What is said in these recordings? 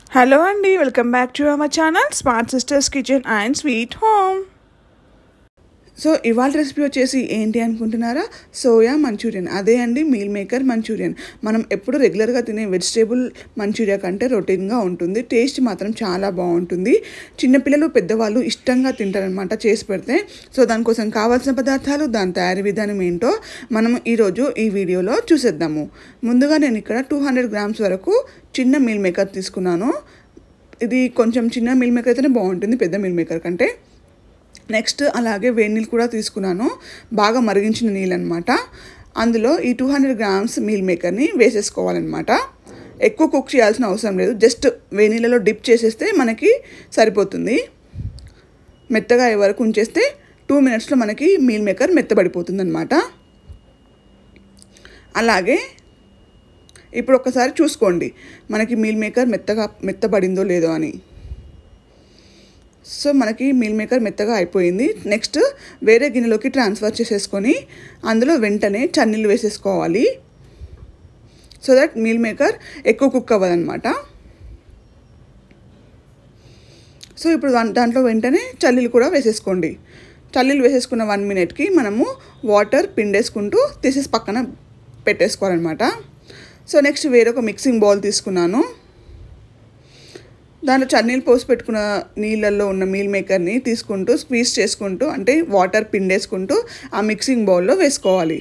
hello అండి welcome back to our channel smart sisters kitchen and sweet home so ఇవాళ recipe వచ్చేసి ఏంటి అనుకుంటున్నారా సోయా మంచూరియన్ అదే అండి మీల్ మేకర్ మంచూరియన్ మనం ఎప్పుడు రెగ్యులర్గా తినే వెజిటేబుల్ మంచూరియా కంటే రొటీన్గా ఉంటుంది టేస్ట్ మాత్రం చాలా బాగుంటుంది చిన్నపిల్లలు పెద్దవాళ్ళు ఇష్టంగా తింటారనమాట చేసి పెడితే సో దానికోసం కావాల్సిన పదార్థాలు దాని తయారీ విధానం ఏంటో మనం ఈరోజు ఈ వీడియోలో చూసేద్దాము ముందుగా నేను ఇక్కడ టూ హండ్రెడ్ గ్రామ్స్ వరకు చిన్న మీల్ మేకర్ తీసుకున్నాను ఇది కొంచెం చిన్న మీల్ మేకర్ అయితేనే బాగుంటుంది పెద్ద మీల్ మేకర్ కంటే నెక్స్ట్ అలాగే వేడి నీళ్ళు కూడా తీసుకున్నాను బాగా మరిగించిన నీళ్ళు అనమాట అందులో ఈ టూ హండ్రెడ్ గ్రామ్స్ మీల్ మేకర్ని వేసేసుకోవాలన్నమాట ఎక్కువ కుక్ చేయాల్సిన అవసరం లేదు జస్ట్ వేడి నీళ్ళలో డిప్ చేసేస్తే మనకి సరిపోతుంది మెత్తగా అయ్యే వరకు ఉంచేస్తే టూ మినిట్స్లో మనకి మీల్ మేకర్ మెత్తబడిపోతుంది అనమాట అలాగే ఇప్పుడు ఒకసారి చూసుకోండి మనకి మీల్ మేకర్ మెత్తగా మెత్తబడిందో లేదో అని సో మనకి మీల్ మేకర్ మెత్తగా అయిపోయింది నెక్స్ట్ వేరే గిన్నెలోకి ట్రాన్స్ఫర్ చేసేసుకొని అందులో వెంటనే చన్నీళ్ళు వేసేసుకోవాలి సో దట్ మీల్ మేకర్ ఎక్కువ కుక్ అవ్వదన్నమాట సో ఇప్పుడు దాంట్లో వెంటనే చల్లీలు కూడా వేసేసుకోండి చల్లీలు వేసేసుకున్న వన్ మినిట్కి మనము వాటర్ పిండేసుకుంటూ తీసేసి పక్కన పెట్టేసుకోవాలన్నమాట సో నెక్స్ట్ వేరొక మిక్సింగ్ బౌల్ తీసుకున్నాను దాంట్లో చన్నీళ్ళు పోసి పెట్టుకున్న నీళ్ళల్లో ఉన్న మీల్ మేకర్ని తీసుకుంటూ స్క్వీజ్ చేసుకుంటూ అంటే వాటర్ పిండేసుకుంటూ ఆ మిక్సింగ్ బౌల్లో వేసుకోవాలి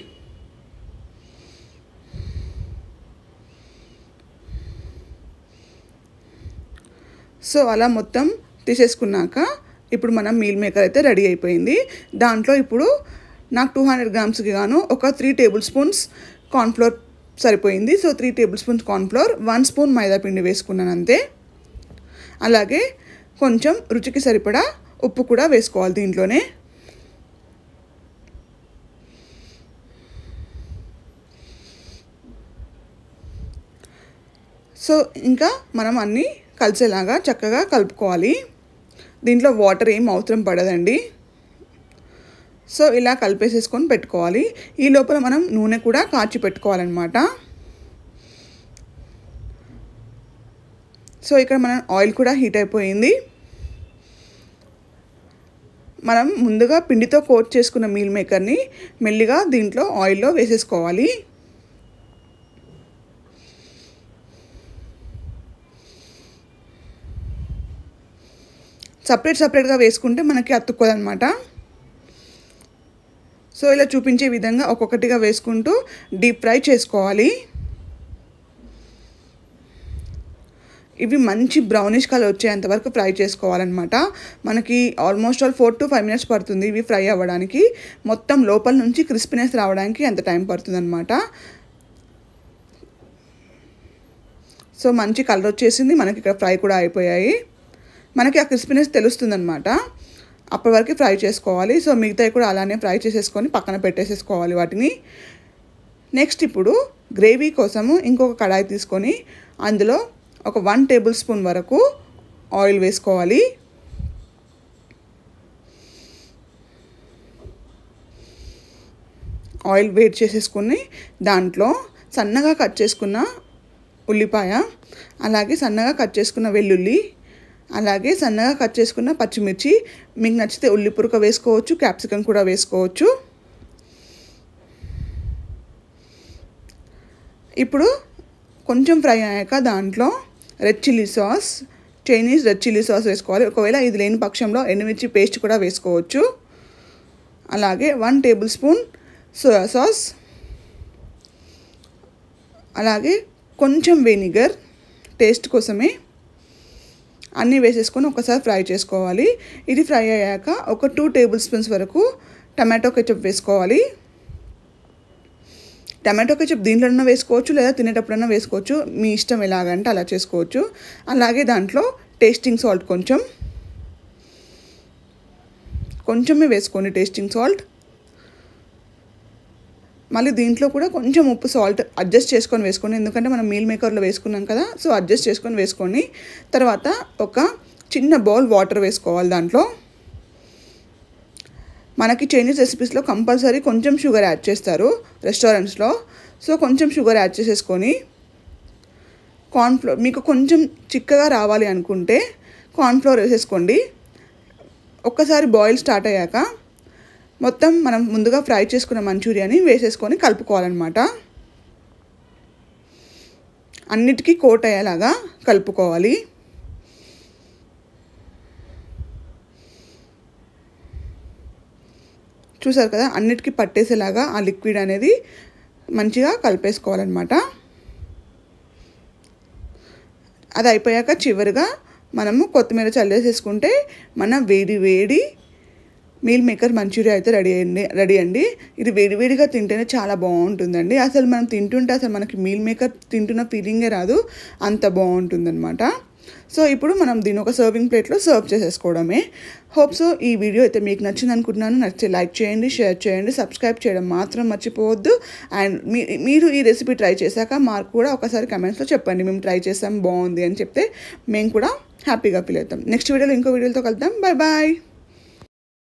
సో అలా మొత్తం తీసేసుకున్నాక ఇప్పుడు మనం మీల్ మేకర్ అయితే రెడీ అయిపోయింది దాంట్లో ఇప్పుడు నాకు టూ హండ్రెడ్ గ్రామ్స్కి గాను ఒక త్రీ టేబుల్ స్పూన్స్ కార్న్ఫ్లోర్ సరిపోయింది so three tablespoons cornflour one spoon maida పిండి వేసుకున్నాను అంతే అలాగే కొంచెం రుచికి సరిపడా ఉప్పు కూడా వేసుకోవాలి దీంట్లోనే సో ఇంకా మనం అన్నీ కలిసేలాగా చక్కగా కలుపుకోవాలి దీంట్లో వాటర్ ఏం అవసరం పడదండి సో ఇలా కలిపేసేసుకొని పెట్టుకోవాలి ఈ లోపల మనం నూనె కూడా కాచి పెట్టుకోవాలన్నమాట సో ఇక్కడ మన ఆయిల్ కూడా హీట్ అయిపోయింది మనం ముందుగా పిండితో కోట్ చేసుకున్న మీల్ మేకర్ని మెల్లిగా దీంట్లో ఆయిల్లో వేసేసుకోవాలి సపరేట్ సపరేట్గా వేసుకుంటే మనకి అతుక్కోదనమాట సో ఇలా చూపించే విధంగా ఒక్కొక్కటిగా వేసుకుంటూ డీప్ ఫ్రై చేసుకోవాలి ఇవి మంచి బ్రౌనిష్ కలర్ వచ్చేంత వరకు ఫ్రై చేసుకోవాలన్నమాట మనకి almost all four to five minutes పడుతుంది ఇవి ఫ్రై అవ్వడానికి మొత్తం లోపల నుంచి క్రిస్పీనెస్ రావడానికి అంత టైం పడుతుంది అనమాట సో మంచి కలర్ వచ్చేసింది మనకి ఇక్కడ ఫ్రై కూడా అయిపోయాయి మనకి ఆ క్రిస్పీనెస్ తెలుస్తుందన్నమాట అప్పటి వరకు ఫ్రై చేసుకోవాలి సో మిగతాయి కూడా అలానే ఫ్రై చేసేసుకొని పక్కన పెట్టేసేసుకోవాలి వాటిని నెక్స్ట్ ఇప్పుడు గ్రేవీ కోసము ఇంకొక కడాయి తీసుకొని అందులో ఒక వన్ టేబుల్ స్పూన్ వరకు ఆయిల్ వేసుకోవాలి ఆయిల్ వేట్ చేసేసుకుని దాంట్లో సన్నగా కట్ చేసుకున్న ఉల్లిపాయ అలాగే సన్నగా కట్ చేసుకున్న వెల్లుల్లి అలాగే సన్నగా కట్ చేసుకున్న పచ్చిమిర్చి మీకు నచ్చితే ఉల్లి పురక వేసుకోవచ్చు క్యాప్సికమ్ కూడా వేసుకోవచ్చు ఇప్పుడు కొంచెం ఫ్రై అయ్యాక దాంట్లో red chilli sauce Chinese red chilli sauce వేసుకోవాలి ఒకవేళ ఇది లేని పక్షంలో ఎండుమిర్చి పేస్ట్ కూడా వేసుకోవచ్చు అలాగే one tablespoon soya sauce అలాగే కొంచెం వెనిగర్ టేస్ట్ కోసమే అన్నీ వేసేసుకొని ఒకసారి ఫ్రై చేసుకోవాలి ఇది ఫ్రై అయ్యాక ఒక టూ టేబుల్ స్పూన్స్ వరకు టమాటో కెచప్ వేసుకోవాలి టమాటో కెచప్ దీంట్లోనే వేసుకోవచ్చు లేదా తినేటప్పుడైనా వేసుకోవచ్చు మీ ఇష్టం ఎలాగంటే అలా చేసుకోవచ్చు అలాగే దాంట్లో టేస్టింగ్ సాల్ట్ కొంచెం కొంచెమే వేసుకోండి టేస్టింగ్ సాల్ట్ మళ్ళీ దీంట్లో కూడా కొంచెం ఉప్పు సాల్ట్ అడ్జస్ట్ చేసుకొని వేసుకోండి ఎందుకంటే మనం మీల్ మేకర్లో వేసుకున్నాం కదా సో అడ్జస్ట్ చేసుకొని వేసుకోండి తర్వాత ఒక చిన్న బౌల్ వాటర్ వేసుకోవాలి దాంట్లో మనకి చైనీస్ రెసిపీస్లో కంపల్సరీ కొంచెం షుగర్ యాడ్ చేస్తారు రెస్టారెంట్స్లో సో కొంచెం షుగర్ యాడ్ చేసేసుకొని కార్న్ఫ్లోర్ మీకు కొంచెం చిక్కగా రావాలి అనుకుంటే కార్న్ఫ్లోర్ వేసేసుకోండి ఒక్కసారి బాయిల్ స్టార్ట్ అయ్యాక మొత్తం మనం ముందుగా ఫ్రై చేసుకున్న మంచూరియాని వేసేసుకొని కలుపుకోవాలన్నమాట అన్నిటికీ కోట్ అయ్యేలాగా కలుపుకోవాలి చూసారు కదా అన్నిటికీ పట్టేసేలాగా ఆ లిక్విడ్ అనేది మంచిగా కలిపేసుకోవాలన్నమాట అది అయిపోయాక చివరిగా మనము కొత్తిమీర చల్లేసేసుకుంటే మన వేడి వేడి మీల్ మేకర్ మంచూరియా అయితే రెడీ అయ్యండి రెడీ అండి ఇది వేడివేడిగా తింటేనే చాలా బాగుంటుందండి అసలు మనం తింటుంటే అసలు మనకి మీల్ మేకర్ తింటున్న ఫీలింగే రాదు అంత బాగుంటుందన్నమాట సో ఇప్పుడు మనం దీని ఒక సర్వింగ్ ప్లేట్లో సర్వ్ చేసేసుకోవడమే హోప్ సో ఈ వీడియో అయితే మీకు నచ్చింది అనుకుంటున్నాను నచ్చితే లైక్ చేయండి షేర్ చేయండి సబ్స్క్రైబ్ చేయడం మాత్రం మర్చిపోవద్దు అండ్ మీ మీరు ఈ రెసిపీ ట్రై చేశాక మాకు కూడా ఒకసారి కమెంట్స్లో చెప్పండి మేము ట్రై చేస్తాం బాగుంది అని చెప్తే మేము కూడా హ్యాపీగా ఫీల్ అవుతాం నెక్స్ట్ వీడియోలో ఇంకో వీడియోతో కలుద్దాం బాయ్ బాయ్